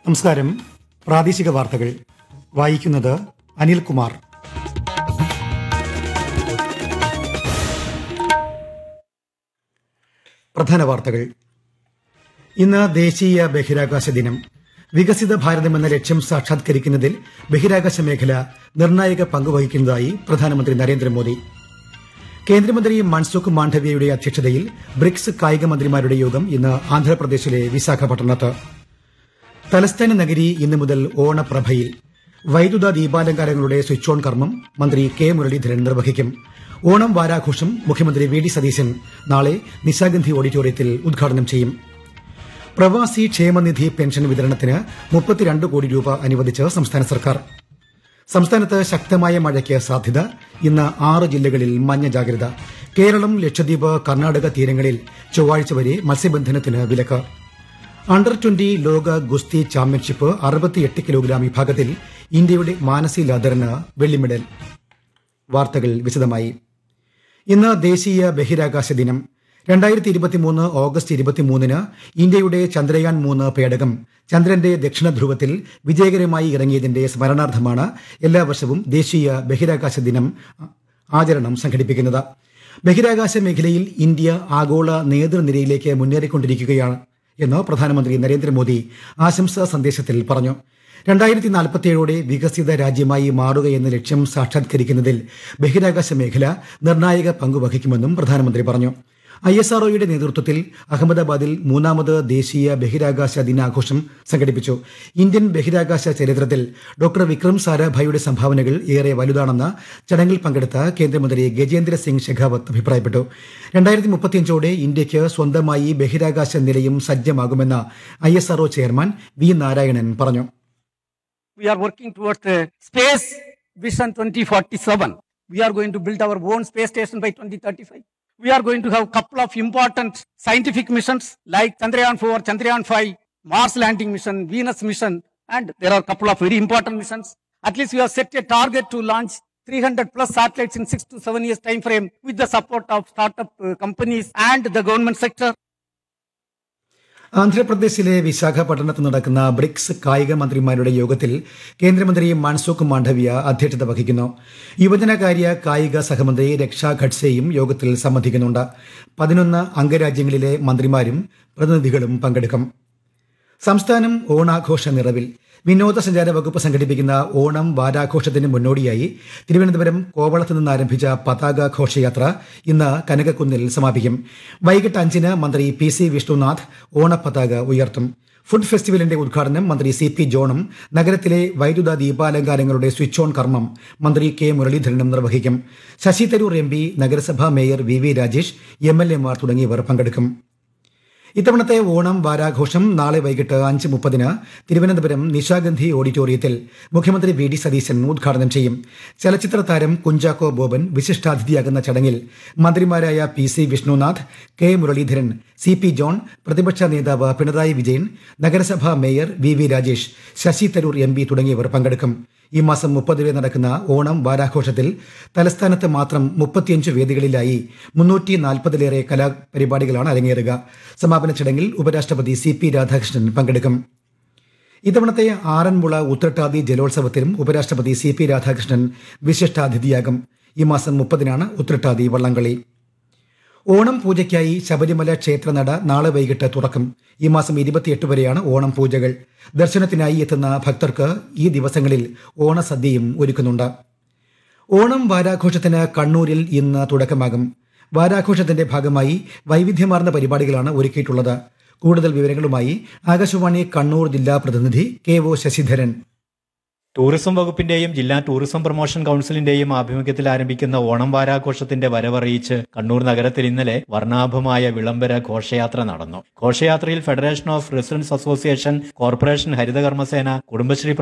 നമസ്കാരം പ്രാദേശിക വാർത്തകൾ വായിക്കുന്നത് അനിൽകുമാർ പ്രധാന വാർത്തകൾ ഇന്ന് ദേശീയ ബഹിരാകാശ ദിനം വികസിത ഭാരതം എന്ന ലക്ഷ്യം സാക്ഷാത്കരിക്കുന്നതിൽ ബഹിരാകാശ മേഖല നിർണായക പങ്കുവഹിക്കുന്നതായി പ്രധാനമന്ത്രി നരേന്ദ്രമോദി കേന്ദ്രമന്ത്രി മൻസുഖ് മാണ്ഡവ്യയുടെ അധ്യക്ഷതയിൽ ബ്രിക്സ് കായിക മന്ത്രിമാരുടെ യോഗം ഇന്ന് ആന്ധ്രാപ്രദേശിലെ വിശാഖപട്ടണത്ത് തലസ്ഥാന നഗരി ഇന്നു മുതൽ ഓണപ്രഭയിൽ വൈദ്യുത ദീപാലങ്കാരങ്ങളുടെ സ്വിച്ച് ഓൺ കർമ്മം മന്ത്രി കെ മുരളീധരൻ നിർവഹിക്കും ഓണം വാരാഘോഷം മുഖ്യമന്ത്രി വി ഡി സതീശൻ നാളെ നിശാഗന്ധി ഓഡിറ്റോറിയത്തിൽ ഉദ്ഘാടനം ചെയ്യും പ്രവാസി ക്ഷേമനിധി പെൻഷൻ വിതരണത്തിന് മുപ്പത്തിരണ്ട് കോടി രൂപ അനുവദിച്ച് സംസ്ഥാന സർക്കാർ സംസ്ഥാനത്ത് ശക്തമായ മഴയ്ക്ക് സാധ്യത ഇന്ന് ആറ് ജില്ലകളിൽ മഞ്ഞ ജാഗ്രത കേരളം ലക്ഷദ്വീപ് കർണാടക തീരങ്ങളിൽ ചൊവ്വാഴ്ച വരെ മത്സ്യബന്ധനത്തിന് വിലക്ക് അണ്ടർ ട്വന്റി ലോക ഗുസ്തി ചാമ്പ്യൻഷിപ്പ് അറുപത്തിയെട്ട് കിലോഗ്രാം വിഭാഗത്തിൽ ഇന്ത്യയുടെ മാനസി ലാദറിന് വെള്ളി മെഡൽ വാർത്തകൾ വിശദമായി ഇന്ന് ദേശീയ ബഹിരാകാശ ദിനം രണ്ടായിരത്തി ഇരുപത്തിമൂന്ന് ഓഗസ്റ്റ് ഇരുപത്തിമൂന്നിന് ഇന്ത്യയുടെ ചന്ദ്രയാൻ മൂന്ന് പേടകം ചന്ദ്രന്റെ ദക്ഷിണ ധ്രുവത്തിൽ വിജയകരമായി ഇറങ്ങിയതിന്റെ സ്മരണാർത്ഥമാണ് എല്ലാ വർഷവും ദേശീയ ബഹിരാകാശ ദിനം ആചരണം സംഘടിപ്പിക്കുന്നത് ബഹിരാകാശ മേഖലയിൽ ഇന്ത്യ ആഗോള നേതൃനിരയിലേക്ക് മുന്നേറിക്കൊണ്ടിരിക്കുകയാണ് എന്ന് പ്രധാനമന്ത്രി നരേന്ദ്രമോദി ആശംസാ സന്ദേശത്തിൽ പറഞ്ഞു രണ്ടായിരത്തി നാൽപ്പത്തിയേഴോടെ വികസിത രാജ്യമായി മാറുകയെന്ന ലക്ഷ്യം സാക്ഷാത്കരിക്കുന്നതിൽ ബഹിരാകാശ മേഖല നിർണായക പങ്കുവഹിക്കുമെന്നും പ്രധാനമന്ത്രി പറഞ്ഞു ഐ എസ് ആർഒയുടെ നേതൃത്വത്തിൽ അഹമ്മദാബാദിൽ മൂന്നാമത് ദേശീയ ബഹിരാകാശ ദിനാഘോഷം സംഘടിപ്പിച്ചു ഇന്ത്യൻ ബഹിരാകാശ ചരിത്രത്തിൽ ഡോക്ടർ വിക്രം സാരാഭായിയുടെ സംഭാവനകൾ ഏറെ വലുതാണെന്ന് ചടങ്ങിൽ പങ്കെടുത്ത കേന്ദ്രമന്ത്രി ഗജേന്ദ്ര സിംഗ് ഷെഖാവത്ത് അഭിപ്രായപ്പെട്ടു രണ്ടായിരത്തി മുപ്പത്തിയഞ്ചോടെ ഇന്ത്യയ്ക്ക് സ്വന്തമായി ബഹിരാകാശ നിലയം സജ്ജമാകുമെന്ന് I S R O chairman V Narayanan പറഞ്ഞു we are working towards the space vision 2047 we are going to build our own space station by 2035 we are going to have couple of important scientific missions like chandrayaan 4 chandrayaan 5 mars landing mission venus mission and there are couple of very important missions at least we have set a target to launch 300 plus satellites in 6 to 7 years time frame with the support of startup uh, companies and the government sector ആന്ധ്രാപ്രദേശിലെ വിശാഖപട്ടണത്ത് നടക്കുന്ന BRICS കായിക മന്ത്രിമാരുടെ യോഗത്തിൽ കേന്ദ്രമന്ത്രി മൻസുഖ് മാണ്ഡവ്യ അധ്യക്ഷത വഹിക്കുന്നു യുവജനകാര്യ കായിക സഹമന്ത്രി രക്ഷാ ഖഡ്സെയും യോഗത്തിൽ സംബന്ധിക്കുന്നുണ്ട് പതിനൊന്ന് അംഗരാജ്യങ്ങളിലെ മന്ത്രിമാരും പ്രതിനിധികളും പങ്കെടുക്കും സംസ്ഥാനം ഓണാഘോഷ നിറവിൽ വിനോദസഞ്ചാര വകുപ്പ് സംഘടിപ്പിക്കുന്ന ഓണം വാരാഘോഷത്തിന് മുന്നോടിയായി തിരുവനന്തപുരം കോവളത്ത് നിന്ന് ആരംഭിച്ച പതാക ഘോഷയാത്ര ഇന്ന് കനകക്കുന്നിൽ സമാപിക്കും വൈകിട്ട് അഞ്ചിന് മന്ത്രി പി സി വിഷ്ണുനാഥ് ഓണപ്പതാക ഉയർത്തും ഫുഡ് ഫെസ്റ്റിവലിന്റെ ഉദ്ഘാടനം മന്ത്രി സി പി ജോണും നഗരത്തിലെ വൈദ്യുത ദീപാലങ്കാരങ്ങളുടെ സ്വിച്ച് ഓൺ കർമ്മം മന്ത്രി കെ മുരളീധരനും നിർവഹിക്കും ശശി തരൂർ എം പി നഗരസഭാ mayor V V Rajesh M L എമാർ തുടങ്ങിയവർ പങ്കെടുക്കും ഇത്തവണത്തെ ഓണം വാരാഘോഷം നാളെ വൈകിട്ട് അഞ്ച് മുപ്പതിന് തിരുവനന്തപുരം നിശാഗന്ധി ഓഡിറ്റോറിയത്തിൽ മുഖ്യമന്ത്രി വി ഡി സതീശൻ ഉദ്ഘാടനം ചെയ്യും ചലച്ചിത്ര താരം കുഞ്ചാക്കോ ബോബൻ വിശിഷ്ടാതിഥിയാകുന്ന ചടങ്ങിൽ മന്ത്രിമാരായ P C Vishnunath K Muraleedharan C P John പ്രതിപക്ഷ നേതാവ് പിണറായി വിജയൻ നഗരസഭാ mayor V V Rajesh Shashi Tharoor M P തുടങ്ങിയവർ പങ്കെടുക്കും ഈ മാസം മുപ്പത് വരെ നടക്കുന്ന ഓണം വാരാഘോഷത്തിൽ തലസ്ഥാനത്ത് മാത്രം മുപ്പത്തിയഞ്ച് വേദികളിലായി മുന്നൂറ്റി നാൽപ്പതിലേറെ കലാപരിപാടികളാണ് അരങ്ങേറുക സമാപന ചടങ്ങിൽ ഉപരാഷ്ട്രപതി സി പി രാധാകൃഷ്ണൻ പങ്കെടുക്കും ഇത്തവണത്തെ ആറന്മുള ഉത്രട്ടാതി ജലോത്സവത്തിലും ഉപരാഷ്ട്രപതി സി പി രാധാകൃഷ്ണൻ വിശിഷ്ടാതിഥിയാകും ഈ മാസം മുപ്പതിനാണ് ഉത്രട്ടാതി വള്ളംകളി ഓണം പൂജയ്ക്കായി ശബരിമല ക്ഷേത്രനട നാളെ വൈകിട്ട് തുറക്കും ഈ മാസം ഇരുപത്തിയെട്ട് വരെയാണ് ഓണം പൂജകൾ ദർശനത്തിനായി എത്തുന്ന ഭക്തർക്ക് ഈ ദിവസങ്ങളിൽ ഓണസദ്യയും ഒരുക്കുന്നുണ്ട് ഓണം വാരാഘോഷത്തിന് കണ്ണൂരിൽ ഇന്ന് തുടക്കമാകും വാരാഘോഷത്തിന്റെ ഭാഗമായി വൈവിധ്യമാർന്ന പരിപാടികളാണ് ഒരുക്കിയിട്ടുള്ളത് കൂടുതൽ വിവരങ്ങളുമായി ആകാശവാണി കണ്ണൂർ ജില്ലാ പ്രതിനിധി കെ ഒ ശശിധരൻ ടൂറിസം വകുപ്പിന്റെയും ജില്ലാ ടൂറിസം പ്രൊമോഷൻ കൌൺസിലിന്റെയും ആഭിമുഖ്യത്തിൽ ആരംഭിക്കുന്ന ഓണം വാരാഘോഷത്തിന്റെ വരവറിയിച്ച് കണ്ണൂർ നഗരത്തിൽ ഇന്നലെ വർണ്ണാഭമായ വിളംബര ഘോഷയാത്ര നടന്നു ഘോഷയാത്രയിൽ federation of residence association corporation Harithakarmasena Kudumbashree